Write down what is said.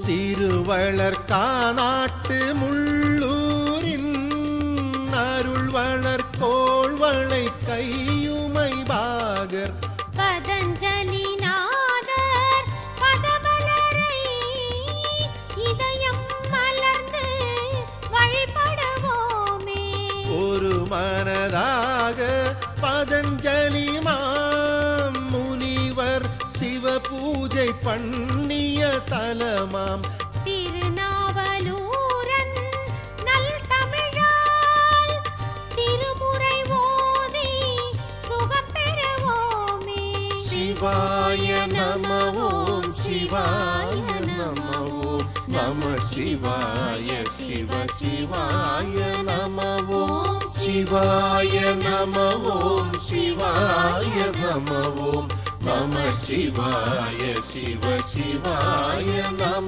திருவளர் காநாட்டு முள்ளூரின் அருள் வளர் கோள்வளை கையுமை பாகர் பதஞ்சலி நாதர் பதமலரை இதயம் மலர்ந்து வழிபடுவோமே ஒரு மனதாக பதஞ்சலி மாம் முனிவர் சிவ பூஜை பண்ணிய தலமாம் திருநாவலூரன் நல் தமிழால் திருமுறை ஓதி சுகம் பெறுவோமே சிவாய நம ஓம் சிவாய நம ஓம் நம சிவாய சிவ சிவாய நம ஓம் சிவாய நம ஓம் சிவாய நம ஓம் நம சிவாய சிவ சிவாய நம